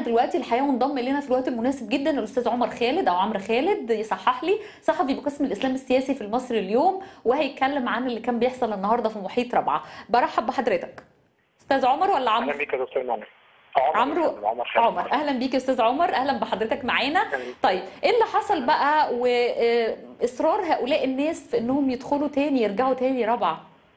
دلوقتي الحقيقه منضم الينا في الوقت المناسب جدا الاستاذ عمر خالد او عمرو خالد يصحح لي صحفي بقسم الاسلام السياسي في المصري اليوم وهيتكلم عن اللي كان بيحصل النهارده في محيط رابعه برحب بحضرتك استاذ عمر ولا عمرو اهلا بيك يا دكتور مؤمن عمرو عمر خالد. عمر اهلا بيك يا استاذ عمر اهلا بحضرتك معانا طيب ايه اللي حصل بقى واصرار هؤلاء الناس في انهم يدخلوا تاني يرجعوا تاني رابعه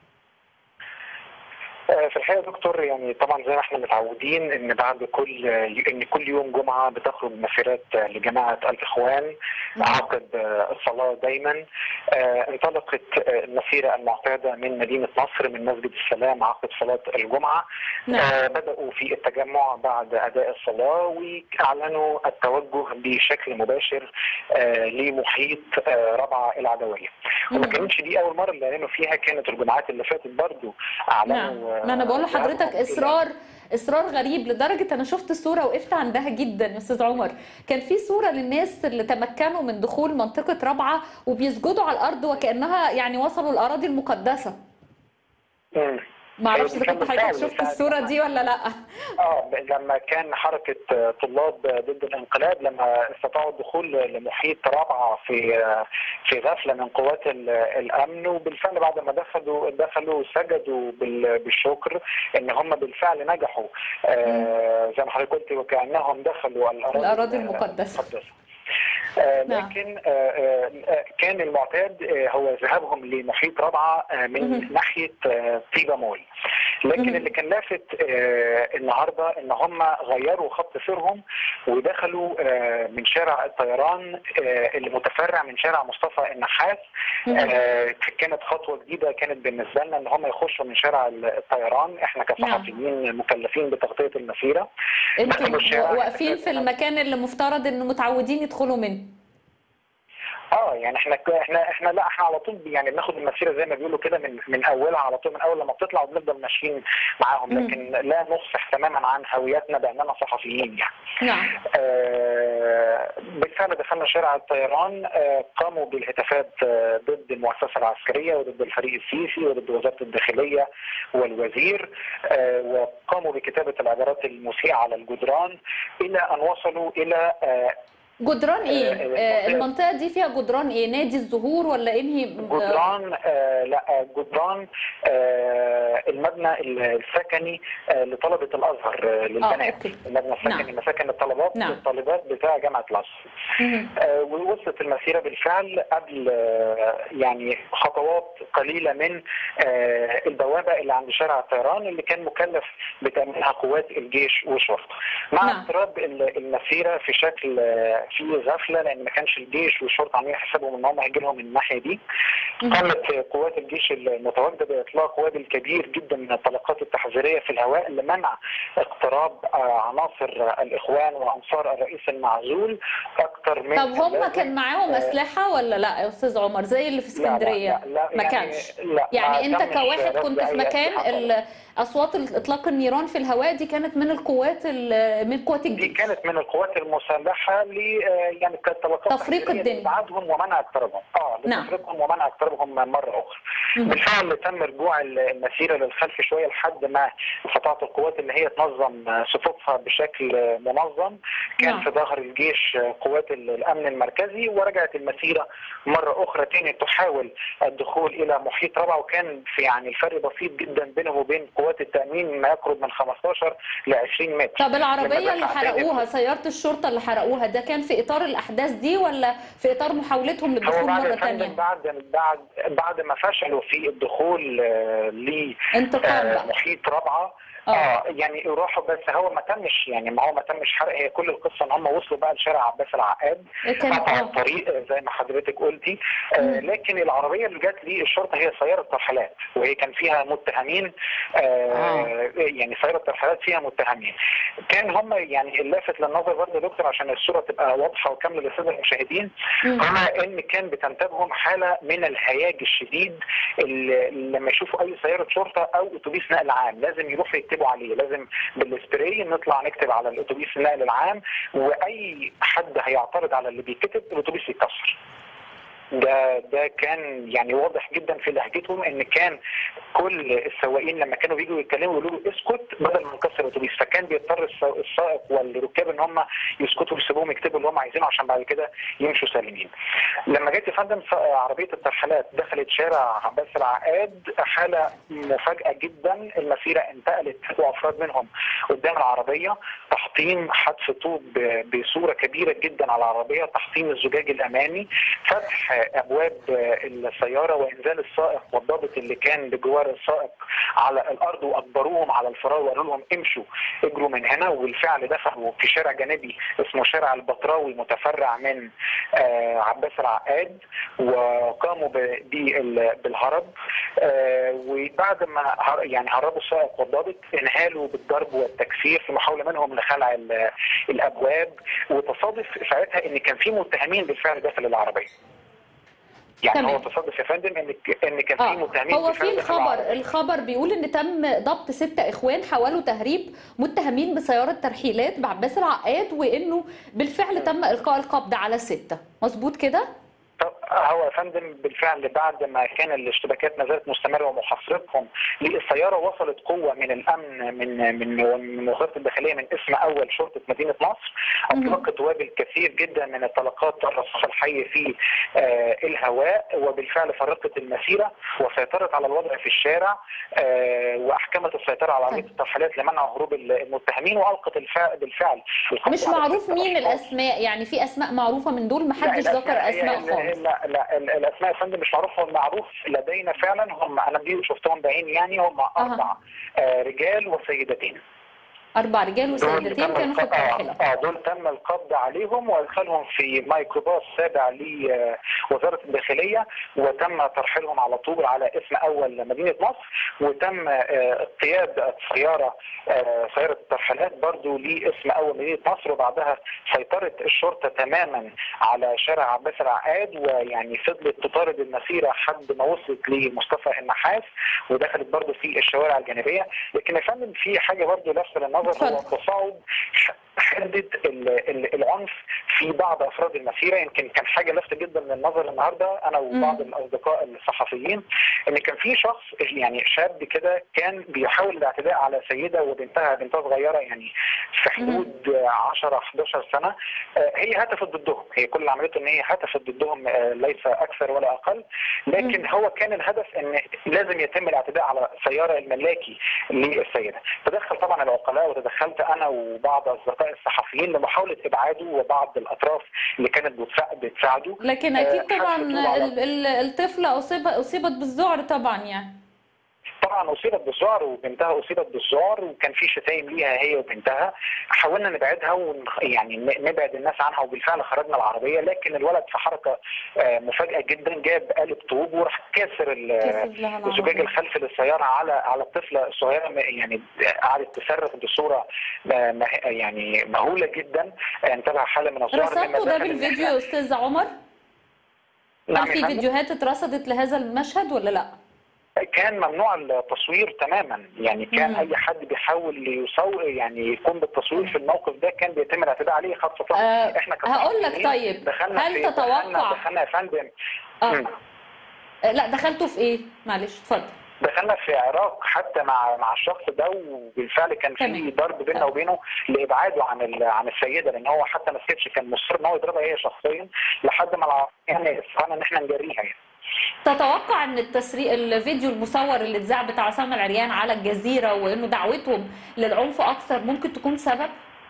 في الحقيقه يا دكتور يعني طبعا زي ما احنا متعودين ان بعد كل ان كل يوم جمعه بتخرج مسيرات لجماعه الاخوان عقب الصلاه دايما انطلقت المسيره المعتاده من مدينه نصر من مسجد السلام عقب صلاه الجمعه نعم. بداوا في التجمع بعد اداء الصلاه واعلنوا التوجه بشكل مباشر لمحيط رابعه العدويه وما كانتش دي اول مره اللي اعلنوا فيها كانت الجمعات اللي فاتت برضو اعلنوا ما انا بقول لحضرتك اصرار اصرار غريب لدرجه انا شفت صوره وقفت عندها جدا يا استاذ عمر كان في صوره للناس اللي تمكنوا من دخول منطقه رابعه وبيسجدوا على الارض وكانها يعني وصلوا الاراضي المقدسه مم. ما اعرفش اذا كان كنت حضرتك بالفعل- شفت الصوره دي ولا لا اه لما كان حركه طلاب ضد الانقلاب لما استطاعوا الدخول لمحيط رابعه في في غفله من قوات ال- الامن وبالفعل بعد ما دخلوا دخلوا سجدوا بال- بالشكر ان هم بالفعل نجحوا آه زي ما حضرتك قلت وكانهم دخلوا الاراضي الأراضي المقدسة. آه، نعم. لكن آه، آه، كان المعتاد آه، هو ذهابهم لمحيط رابعه آه، من مهم. ناحيه آه، طيبه مول لكن مهم. اللي كان لافت آه، النهارده ان هم غيروا خط سيرهم ودخلوا آه، من شارع الطيران آه، اللي متفرع من شارع مصطفى النحاس مهم. آه، كانت خطوه جديده كانت بالنسبه لنا ان هم يخشوا من شارع الطيران احنا كصحفيين مكلفين بتغطيه المسيره انتوا دخلوا الشارع. واقفين في المكان اللي مفترض انه متعودين يدخلوا منه اه يعني احنا احنا احنا لا احنا على طول يعني بناخد المسيره زي ما بيقولوا كده من من اولها على طول من اول لما بتطلع وبنفضل ماشيين معاهم مم. لكن لا نفصح تماما عن هويتنا باننا صحفيين يعني. نعم آه، بالفعل دخلنا شارع الطيران آه، قاموا بالهتافات آه، ضد المؤسسه العسكريه وضد الفريق السيسي وضد وزاره الداخليه والوزير آه، وقاموا بكتابه العبارات المسيئه على الجدران الى ان وصلوا الى آه، جدران ايه آه، آه، المنطقه دي فيها جدران ايه نادي الزهور ولا انهي آه، جدران آه لا جدران آه المبنى السكني آه لطلبه الازهر آه للبنات أوكي. المبنى السكني نعم. مساكن الطلبات نعم. للطالبات بتاع جامعه الازهر مهم. آه ووصلت المسيره بالفعل قبل آه يعني خطوات قليله من آه البوابه اللي عند شارع الطيران اللي كان مكلف بتامينها قوات الجيش والشرطه مع نعم. اضطراب ال- المسيره في شكل آه في غفله لان ما كانش الجيش والشرطه عاملين حسابهم ان هم هيجي لهم من الناحيه دي مهم. قامت قوات الجيش المتواجده باطلاق وابل كبير جدا من الطلقات التحذيريه في الهواء لمنع اقتراب آه، عناصر الاخوان وانصار الرئيس المعزول اكثر من طب هم اللازم. كان معاهم آه، اسلحه ولا لا يا استاذ عمر زي اللي في لا، لا، اسكندريه لا، لا، ما يعني- كانش لا، ما يعني انت تمش كواحد رد كنت في أي مكان أسلحة خالص. ال- اصوات اطلاق النيران في الهواء دي كانت من القوات ال- من قوات دي الجيش كانت من القوات المسلحه ل آه، يعني كانت طلقات تفريق تحذيرية الدنيا. لابعادهم ومنع اقترابهم اه نعم. لتفريقهم ومنع اقترابهم مره اخرى مهم. بالفعل تم رجوع المسيره للخلف شويه لحد ما استطاعت القوات اللي هي تنظم صفوفها بشكل منظم كان نعم. في ظهر الجيش قوات الامن المركزي ورجعت المسيره مره اخرى تاني تحاول الدخول الى محيط رابعه وكان في يعني الفرق بسيط جدا بينهم وبين قوات التامين ما يقرب من 15 ل 20 متر طب العربيه لما اللي دفعتين حرقوها سياره الشرطه اللي حرقوها ده كان في اطار الاحداث دي ولا في اطار محاولتهم هو للدخول بعد مره يا فندم ثانيه بعد بعد بعد ما فشلوا في الدخول آه، ل انتقام آه، بقى محيط رابعه اه اه يعني يروحوا بس هو ما تمش يعني ما هو ما تمش حرق هي كل القصه ان هم وصلوا بقى لشارع عباس العقاد كان قطع اه الطريق آه، زي ما حضرتك قلتي آه مم. لكن العربيه اللي جت للشرطه هي سياره ترحلات وهي كان فيها متهمين آه آه. يعني سياره ترحلات فيها متهمين كان هم يعني اللافت للنظر برضه يا دكتور عشان الصوره تبقى واضحه وكامله للساده المشاهدين مم. هو ان كان بتنتابهم حاله من الهياج الشديد اللي لما يشوفوا اي سياره شرطه او اتوبيس نقل عام لازم يروحوا يكتبوا عليه لازم بالسبراي نطلع نكتب على الاتوبيس النقل العام واي حد هيعترض على اللي بيتكتب الاتوبيس يتكسر ده ده كان يعني واضح جدا في لهجتهم ان كان كل السواقين لما كانوا بيجوا يتكلموا يقولوا له اسكت بدل ما نكسر الاتوبيس فكان بيضطر السائق والركاب ان هم يسكتوا ويسيبوهم يكتبوا اللي هم عايزينه عشان بعد كده يمشوا سالمين. لما جت يا فندم عربيه الترحيلات دخلت شارع عباس العقاد حاله مفاجاه جدا المسيره انتقلت وافراد منهم قدام العربيه تحطيم حدف طوب بصوره كبيره جدا على العربيه تحطيم الزجاج الامامي فتح ابواب السياره وانزال السائق والضابط اللي كان بجوار السائق على الارض واجبروهم على الفرار وقالوا لهم امشوا اجروا من هنا وبالفعل دخلوا في شارع جانبي اسمه شارع البطراوي متفرع من عباس العقاد وقاموا بالهرب وبعد ما يعني هربوا السائق والضابط انهالوا بالضرب والتكسير في محاوله منهم لخلع الابواب وتصادف ساعتها ان كان في متهمين بالفعل داخل العربيه يعني تمام. هو تصادف يا فندم ان ان كان في آه. متهمين هو بالفعل في داخل الخبر العربية. الخبر بيقول ان تم ضبط ستة اخوان حاولوا تهريب متهمين بسيارة ترحيلات بعباس العقاد وانه بالفعل تم القاء القبض على ستة مظبوط كده طب هو يا فندم بالفعل بعد ما كان الاشتباكات ما زالت مستمره ومحاصرتهم للسياره وصلت قوه من الامن من من من وزاره الداخليه من اسم اول شرطه مدينه نصر اطلقت وابل كثير جدا من الطلقات الرصاص الحي في آه الهواء وبالفعل فرقت المسيره وسيطرت على الوضع في الشارع آه واحكمت السيطره على عربيه طيب. الترحيلات لمنع هروب المتهمين والقت الفعل بالفعل القبض مش على معروف ستة مين أشخاص. الاسماء يعني في اسماء معروفه من دول محدش لا، ذكر اسماء لا خالص لا, لا ال- الاسماء يا فندم مش معروف هو المعروف لدينا فعلا هم انا دي شفتهم بعيني يعني هم اربع آه رجال وسيدتين اربع رجال وسيدتين تم كانوا في الق- الترحيلة اه آه، دول تم القبض عليهم وادخالهم في ميكروباص تابع لوزاره الداخليه وتم ترحيلهم على طول على اسم اول مدينه نصر وتم آه، اقتياد السياره آه، سياره الترحيلات برضو لاسم اول مدينه نصر وبعدها سيطرت الشرطه تماما على شارع عباس العقاد ويعني فضلت تطارد المسيره لحد ما وصلت لمصطفى النحاس ودخلت برضو في الشوارع الجانبيه لكن يا فندم في حاجه برضو لفت للنظر هو اتفضل. تصاعد حده ال- ال- العنف في بعض افراد المسيره يمكن كان حاجه لافته جدا للنظر النهارده انا وبعض مم. الاصدقاء الصحفيين ان كان في شخص يعني شاب كده كان بيحاول الاعتداء على سيده وبنتها بنتها صغيره يعني في حدود 10 11 سنه آه، هي هتفت ضدهم هي كل اللي عملته ان هي هتفت ضدهم آه، ليس اكثر ولا اقل لكن هو كان الهدف ان لازم يتم الاعتداء على سياره الملاكي للسيده تدخل طبعا العقلاء وتدخلت انا وبعض اصدقاء الصحفيين لمحاوله ابعاده وبعض الاطراف اللي كانت بتسا- بتساعده لكن آه، اكيد حادثة طبعا طول على- ال- ال- الطفله اصيبت اصيبت بالذعر طبعا يعني طبعا اصيبت بالذعر وبنتها اصيبت بالذعر وكان في شتايم ليها هي وبنتها حاولنا نبعدها ون... يعني ن- نبعد الناس عنها وبالفعل خرجنا العربيه لكن الولد في حركه آه، مفاجاه جدا جاب قالب طوب وراح كاسر ال- كسب لها الزجاج العربية. الخلفي للسياره على على الطفله الصغيره م- يعني قعدت تصرخ بصوره آه، مه- يعني مهوله جدا آه، انتبه حاله من الذعر مما رصدتوا ده دخل إن بالفيديو إحنا- يا استاذ عمر نعم هل يا في فندم. فيديوهات اترصدت لهذا المشهد ولا لا كان ممنوع التصوير تماما يعني كان مم. اي حد بيحاول يصور يعني يكون بالتصوير في الموقف ده كان بيتم الاعتداء عليه خاصه آه، احنا هقول لك كصحفيين طيب، دخلنا هل في تتوقع- دخلنا, دخلنا يا فندم اه مم. آه، لا دخلتوا في ايه معلش اتفضل دخلنا في عراق حتى مع مع الشخص ده وبالفعل كان في تمام. ضرب بيننا آه. وبينه لابعاده عن ال- عن السيده لان هو حتى ما سكتش كان مصر ان هو يضربها هي شخصيا لحد ما الع- يعني استطعنا ان احنا نجريها يعني تتوقع ان التسريع الفيديو المصور اللي اتذاع بتاع عصام العريان على الجزيره وانه دعوتهم للعنف اكثر ممكن تكون سبب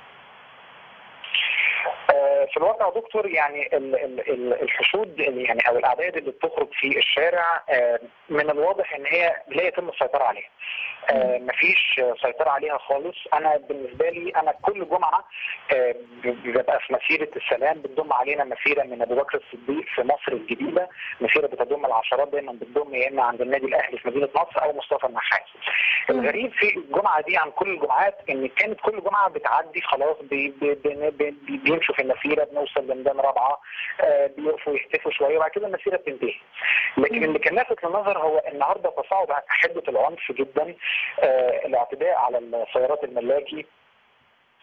آه، في الواقع يا دكتور يعني ال- ال- ال- الحشود اللي يعني او الاعداد اللي بتخرج في الشارع آه، من الواضح ان هي لا يتم السيطره عليها. آه، مفيش سيطره عليها خالص انا بالنسبه لي انا كل جمعه آه، ببقى في مسيره السلام بتضم علينا مسيره من ابو بكر الصديق في مصر الجديده مسيره بتضم العشرات دايما بتضم يا اما عند النادي الاهلي في مدينه نصر او مصطفى النحاس. الغريب في الجمعه دي عن كل الجمعات ان كانت كل جمعه بتعدي خلاص بي بي بي بي بيمشوا في المسيره بنوصل لميدان رابعه آه، بيقفوا يحتفوا شويه وبعد كده المسيره بتنتهي. لكن اللي كان لافت للنظر هو النهارده تصاعد حده العنف جدا آه، الاعتداء على السيارات الملاكي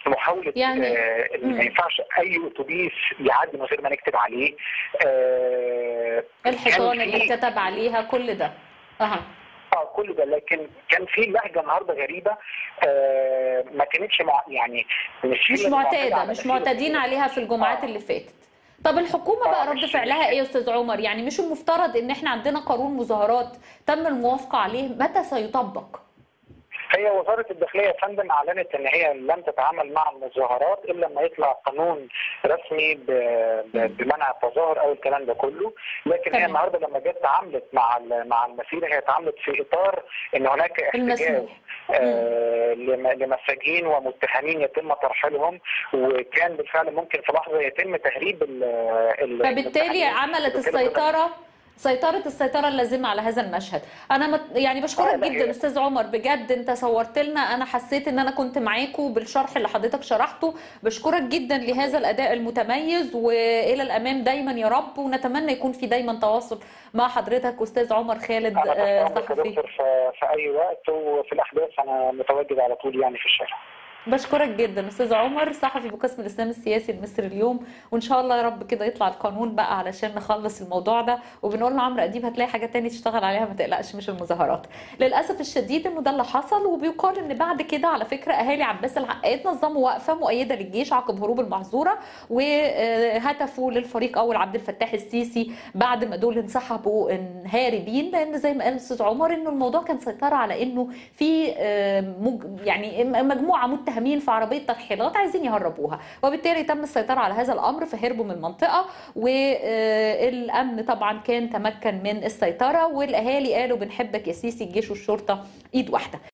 محاوله يعني- آه إن مم. ما ينفعش اي اتوبيس يعدي من غير ما نكتب عليه آه الحيطان كان اللي في- اتكتب عليها كل ده اها اه كل ده لكن كان في لهجه النهارده غريبه آه ما كانتش مع يعني مش مش هي المعتادة معتاده على مش مسيرة معتادين عليها في الجمعات آه. اللي فاتت طب الحكومه بقى آه، رد مش- فعلها ايه يا استاذ عمر يعني مش المفترض ان احنا عندنا قانون مظاهرات تم الموافقه عليه متى سيطبق هي وزاره الداخليه يا فندم اعلنت ان هي لن تتعامل مع المظاهرات الا لما يطلع قانون رسمي ب- ب- بمنع التظاهر او الكلام ده كله لكن تمام. هي النهارده لما جت تعاملت مع ال- مع المسيره هي تعاملت في اطار ان هناك احتجاج المسموح آه، لم- لمساجين ومتهمين يتم ترحيلهم وكان بالفعل ممكن في لحظه يتم تهريب ال- ال- فبالتالي المتهمين. عملت وبالتالي السيطرة سيطرة السيطرة اللازمة على هذا المشهد أنا مت... يعني آه، بشكرك لا، جدا هي- أستاذ عمر بجد أنت صورت لنا أنا حسيت إن أنا كنت معاكم بالشرح اللي حضرتك شرحته بشكرك جدا لهذا الأداء المتميز وإلى الأمام دايما يا رب ونتمنى يكون في دايما تواصل مع حضرتك أستاذ عمر خالد انا آه، تحت أمرك يا صحفي دكتور في في اي وقت وفي الاحداث انا متواجد على طول يعني في الشارع بشكرك جدا استاذ عمر صحفي بقسم الاسلام السياسي المصري اليوم وان شاء الله يا رب كده يطلع القانون بقى علشان نخلص الموضوع ده وبنقول لعمرو اديب هتلاقي حاجه تانية تشتغل عليها ما تقلقش مش المظاهرات للاسف الشديد انه ده اللي حصل وبيقال ان بعد كده على فكره اهالي عباس العقاد نظموا وقفه مؤيده للجيش عقب هروب المحظوره وهتفوا للفريق اول عبد الفتاح السيسي بعد ما دول انسحبوا هاربين لان زي ما قال الاستاذ عمر انه الموضوع كان سيطره على انه في آه، مج- يعني مجموعه متهمين في عربيه ترحيلات عايزين يهربوها وبالتالي تم السيطره على هذا الامر فهربوا من المنطقه والامن طبعا كان تمكن من السيطره والاهالي قالوا بنحبك يا سيسي الجيش والشرطه ايد واحده